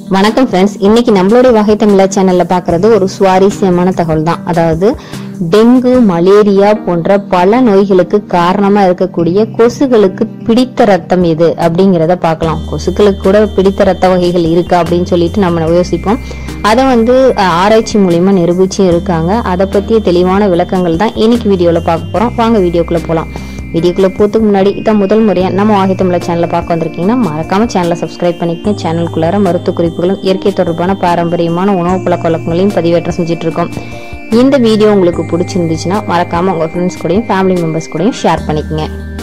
வணக்கம் ஃப்ரெண்ட்ஸ் இன்னைக்கு நம்மளுடைய வகை தமிழா சேனல்ல பார்க்கறது ஒரு சுவாரஸ்யமான தகவல் தான் அதாவது டெங்கு மலேரியா போன்ற பல நோய்களுக்கு காரணமா இருக்கக்கூடிய கொசுகளுக்கு பிடித்த ரத்தம் எது அப்படிங்கிறத பார்க்கலாம் கொசுக்களுக்கு கூட பிடித்த ரத்த வகைகள் இருக்கா அப்படின்னு சொல்லிட்டு நம்ம யோசிப்போம் அதை வந்து அஹ், ஆராய்ச்சி மூலியமா நிரூபிச்சும் இருக்காங்க அதை பத்திய தெளிவான விளக்கங்கள் தான் இன்னைக்கு வீடியோல பார்க்க போறோம் வாங்க வீடியோக்குள்ள போலாம் வீடியோக்குள்ள போறதுக்கு முன்னாடி இதான் முதல் முறையா நம்ம வாகை தமிழ சேனலை பார்க்க வந்திருக்கீங்கன்னா மறக்காம சேனலை சப்ஸ்கிரைப் பண்ணிக்கங்க சேனலுக்குள்ளார மருத்துவ குறிப்புகளும் இயற்கை தொடர்பான பாரம்பரியமான உணவு பழக்க வழக்கங்களையும் பதிவேற்றம் செஞ்சுட்டு இருக்கோம் இந்த வீடியோ உங்களுக்கு பிடிச்சிருந்துச்சுன்னா மறக்காம உங்க ஃப்ரெண்ட்ஸ் கூடயும் ஃபேமிலி மெம்பர்ஸ் கூடயும் ஷேர் பண்ணிக்கங்க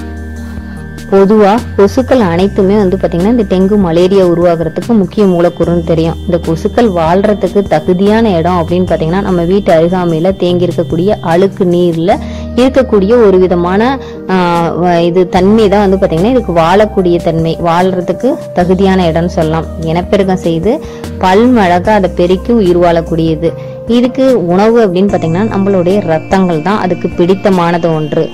பொதுவா கொசுக்கள் அனைத்துமே வந்து பாத்தீங்கன்னா இந்த டெங்கு மலேரியா உருவாகிறதுக்கு முக்கிய மூலக்கூறுன்னு தெரியும் இந்த கொசுக்கள் வாழ்றதுக்கு தகுதியான இடம் அப்படின்னு பாத்தீங்கன்னா நம்ம வீட்டு அருகாமையில தேங்கி இருக்கக்கூடிய அழுக்கு நீர்ல இருக்கக்கூடிய ஒரு விதமான ஆஹ், வ- இது தன்மை தான் வந்து பாத்தீங்கன்னா இதுக்கு வாழக்கூடிய தன்மை வாழ்றதுக்கு தகுதியான இடம்னு சொல்லலாம் இனப்பெருக்கம் செய்து பல்மழக அதை பெருக்கி உயிர் வாழக்கூடியது இதுக்கு உணவு அப்படின்னு பாத்தீங்கன்னா நம்மளுடைய ரத்தங்கள் தான் அதுக்கு பிடித்தமானது ஒன்று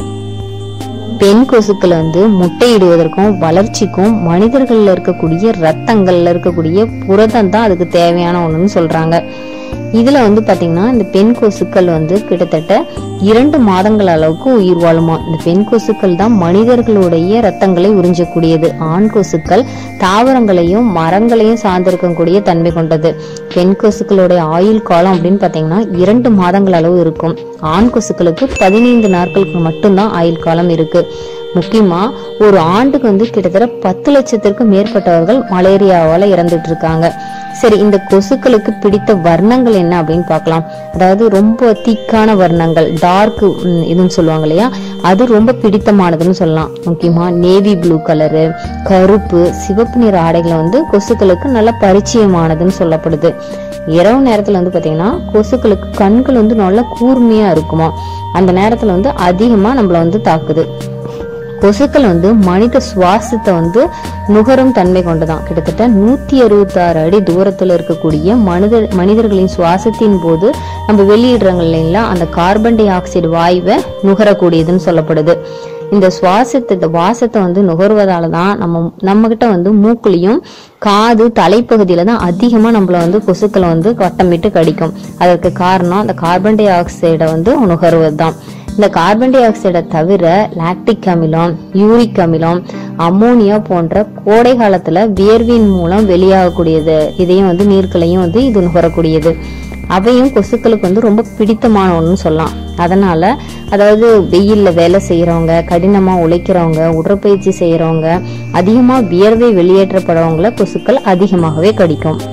பெண் கொசுக்கள் வந்து முட்டையிடுவதற்கும் வளர்ச்சிக்கும் மனிதர்கள்ல இருக்கக்கூடிய ரத்தங்கள்ல இருக்கக்கூடிய புரதம் தான் அதுக்கு தேவையான ஒண்ணுன்னு சொல்றாங்க இதுல வந்து பாத்தீங்கன்னா இந்த பெண் கொசுக்கள் வந்து கிட்டத்தட்ட இரண்டு மாதங்கள் அளவுக்கு உயிர் வாழுமா இந்த பெண் கொசுக்கள் தான் மனிதர்களுடைய ரத்தங்களை உறிஞ்சக்கூடியது ஆண் கொசுக்கள் தாவரங்களையும் மரங்களையும் சார்ந்திருக்கக்கூடிய தன்மை கொண்டது பெண் கொசுக்களுடைய ஆயுள் காலம் அப்படின்னு பாத்தீங்கன்னா இரண்டு மாதங்கள் அளவு இருக்கும் ஆண் கொசுக்களுக்கு பதினைந்து நாட்களுக்கு மட்டும்தான் ஆயுள் காலம் இருக்கு முக்கியமா ஒரு ஆண்டுக்கு வந்து கிட்டத்தட்ட பத்து லட்சத்திற்கும் மேற்பட்டவர்கள் மலேரியாவால இறந்துட்டு இருக்காங்க சரி இந்த கொசுக்களுக்கு பிடித்த வர்ணங்கள் என்ன அப்படின்னு பார்க்கலாம் அதாவது ரொம்ப திக்கான வர்ணங்கள் டார்க் இதுன்னு சொல்லுவாங்க இல்லையா அது ரொம்ப பிடித்தமானதுன்னு சொல்லலாம் முக்கியமா நேவி ப்ளூ கலரு கருப்பு சிவப்பு நிற ஆடைகளை வந்து கொசுக்களுக்கு நல்ல பரிச்சயமானதுன்னு சொல்லப்படுது இரவு நேரத்துல வந்து பாத்தீங்கன்னா கொசுக்களுக்கு கண்கள் வந்து நல்லா கூர்மையா இருக்குமா அந்த நேரத்துல வந்து அதிகமா நம்மள வந்து தாக்குது கொசுக்கள் வந்து மனித சுவாசத்தை வந்து நுகரும் தன்மை கொண்டதான் கிட்டத்தட்ட நூத்தி அறுபத்தாறு அடி தூரத்துல இருக்கக்கூடிய மனித மனிதர்களின் சுவாசத்தின் போது நம்ம வெளியிடுறாங்க இல்லைங்களா அந்த கார்பன் டை ஆக்சைடு வாயுவை நுகரக்கூடியதுன்னு சொல்லப்படுது இந்த சுவாசத்தை இந்த வாசத்தை வந்து நுகர்வதால தான் நம்ம நம்ம கிட்ட வந்து மூக்குலையும் காது தலைப்பகுதியில தான் அதிகமா நம்மள வந்து கொசுக்களை வந்து வட்டமிட்டு கடிக்கும் அதற்கு காரணம் அந்த கார்பன் டை ஆக்சைடை வந்து நுகர்வது தான் இந்த கார்பன் டை ஆக்சைடை தவிர லாக்டிக் அமிலம் யூரிக் அமிலம் அம்மோனியா போன்ற கோடை காலத்துல வியர்வின் மூலம் வெளியாகக்கூடியது இதையும் வந்து நீர்களையும் வந்து இது நுகரக்கூடியது அவையும் கொசுக்களுக்கு வந்து ரொம்ப பிடித்தமான ஒண்ணுன்னு சொல்லலாம் அதனால அதாவது வெயில்ல வேலை செய்யறவங்க கடினமா உழைக்கிறவங்க உடற்பயிற்சி செய்யறவங்க அதிகமா வியர்வை வெளியேற்றப்படுறவங்கள கொசுக்கள் அதிகமாகவே கடிக்கும்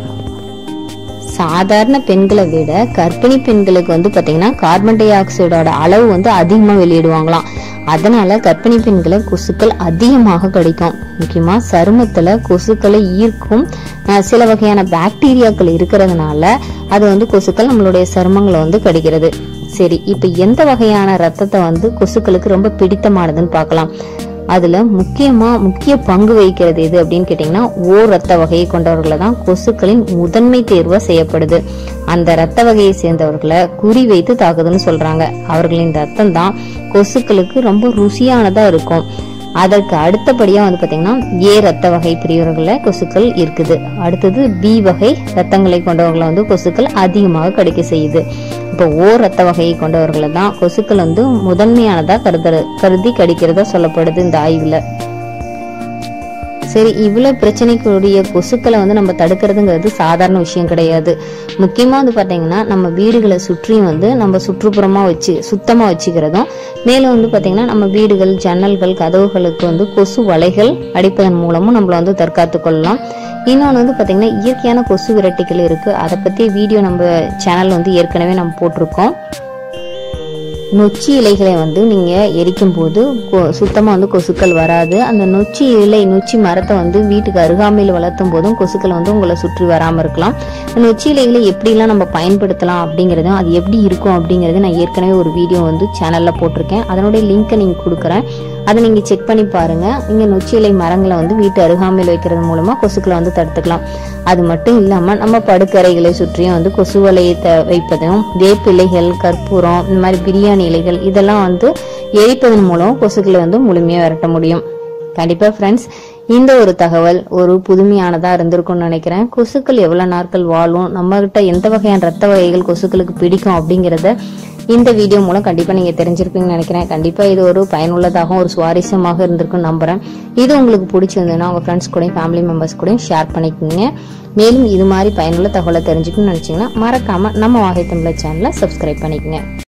சாதாரண பெண்களை விட கர்ப்பிணி பெண்களுக்கு வந்து பாத்தீங்கன்னா கார்பன் டை ஆக்சைடோட அளவு வந்து அதிகமா வெளியிடுவாங்களாம் அதனால கர்ப்பிணி பெண்களை கொசுக்கள் அதிகமாக கடிக்கும் முக்கியமா சருமத்துல கொசுக்களை ஈர்க்கும் அஹ், சில வகையான பாக்டீரியாக்கள் இருக்கிறதுனால அது வந்து கொசுக்கள் நம்மளுடைய சருமங்களை வந்து கடிக்கிறது சரி இப்ப எந்த வகையான ரத்தத்தை வந்து கொசுக்களுக்கு ரொம்ப பிடித்தமானதுன்னு பார்க்கலாம் அதுல முக்கியமா முக்கிய பங்கு வகிக்கிறது எது அப்படின்னு கேட்டீங்கன்னா ஓ ரத்த வகையை கொண்டவர்களை தான் கொசுக்களின் முதன்மை தேர்வா செய்யப்படுது அந்த ரத்த வகையை சேர்ந்தவர்களை குறி வைத்து தாக்குதுன்னு சொல்றாங்க அவர்களின் ரத்தம் தான் கொசுக்களுக்கு ரொம்ப ருசியானதா இருக்கும் அதற்கு அடுத்தபடியா வந்து பாத்தீங்கன்னா ஏ ரத்த வகை பிரிவர்கள கொசுக்கள் இருக்குது அடுத்தது பி வகை ரத்தங்களை கொண்டவர்களை வந்து கொசுக்கள் அதிகமாக கடிக்க செய்யுது இப்போ ஓ ரத்த வகையை கொண்டவர்களை தான் கொசுக்கள் வந்து முதன்மையானதா கருத கருதி கடிக்கிறதா சொல்லப்படுது இந்த ஆய்வுல சரி இவ்வளவு பிரச்சனைக்குரிய கொசுக்களை வந்து நம்ம தடுக்கிறதுங்கிறது சாதாரண விஷயம் கிடையாது முக்கியமா வந்து பாத்தீங்கன்னா நம்ம வீடுகளை சுற்றியும் வந்து நம்ம சுற்றுப்புறமா வச்சு சுத்தமா வச்சுக்கிறதும் மேலும் வந்து பாத்தீங்கன்னா நம்ம வீடுகள் ஜன்னல்கள் கதவுகளுக்கு வந்து கொசு வலைகள் அடிப்பதன் மூலமும் நம்மள வந்து தற்காத்து கொள்ளலாம் இன்னொன்று வந்து பாத்தீங்கன்னா இயற்கையான கொசு விரட்டிகள் இருக்கு அதை பத்தி வீடியோ நம்ம சேனல் வந்து ஏற்கனவே நம்ம போட்டிருக்கோம் நொச்சி இலைகளை வந்து நீங்க எரிக்கும் போது கொ- சுத்தமா வந்து கொசுக்கள் வராது அந்த நொச்சி இலை நொச்சி மரத்தை வந்து வீட்டுக்கு அருகாமையில் வளர்த்தும் போதும் கொசுக்கள் வந்து உங்களை சுற்றி வராம இருக்கலாம் இந்த நொச்சி இலைகளை எப்படிலாம் நம்ம பயன்படுத்தலாம் அப்படிங்கறதும் அது எப்படி இருக்கும் அப்படிங்கறது நான் ஏற்கனவே ஒரு வீடியோ வந்து சேனல்ல போட்டிருக்கேன் அதனுடைய லிங்கை நீங்க கொடுக்குறேன் அதை நீங்க செக் பண்ணி பாருங்க நீங்க நொச்சி இலை மரங்களை வந்து வீட்டு அருகாமையில் வைக்கிறது மூலமா கொசுக்களை வந்து தடுத்துக்கலாம் அது மட்டும் இல்லாம நம்ம படுக்கறைகளை சுற்றியும் வந்து கொசு வலையை வைப்பதும் வேப்பிலைகள் கற்பூரம் இந்த மாதிரி பிரியாணி இலைகள் இதெல்லாம் வந்து எரிப்பதன் மூலம் கொசுக்களை வந்து முழுமையா விரட்ட முடியும் கண்டிப்பா ஃப்ரெண்ட்ஸ் இந்த ஒரு தகவல் ஒரு புதுமையானதா இருந்திருக்கும்னு நினைக்கிறேன் கொசுக்கள் எவ்வளவு நாட்கள் வாழும் நம்ம கிட்ட எந்த வகையான ரத்த வகைகள் கொசுக்களுக்கு பிடிக்கும் அப்படிங்கறத இந்த வீடியோ மூலம் கண்டிப்பா நீங்க தெரிஞ்சிருப்பீங்கன்னு நினைக்கிறேன் கண்டிப்பா இது ஒரு பயனுள்ளதாகவும் ஒரு சுவாரஸ்யமாக இருந்திருக்கும்னு நம்புறேன் இது உங்களுக்கு பிடிச்சிருந்ததுன்னா உங்க ஃப்ரெண்ட்ஸ் கூடயும் ஃபேமிலி மெம்பர்ஸ் கூடயும் ஷேர் பண்ணிக்கோங்க மேலும் இது மாதிரி பயனுள்ள தகவலை தெரிஞ்சுக்கணும்னு நினைச்சீங்கன்னா மறக்காம நம்ம வாகை தமிழர் சேனலை சப்ஸ்கிரைப் பண்ணிக்கோங்க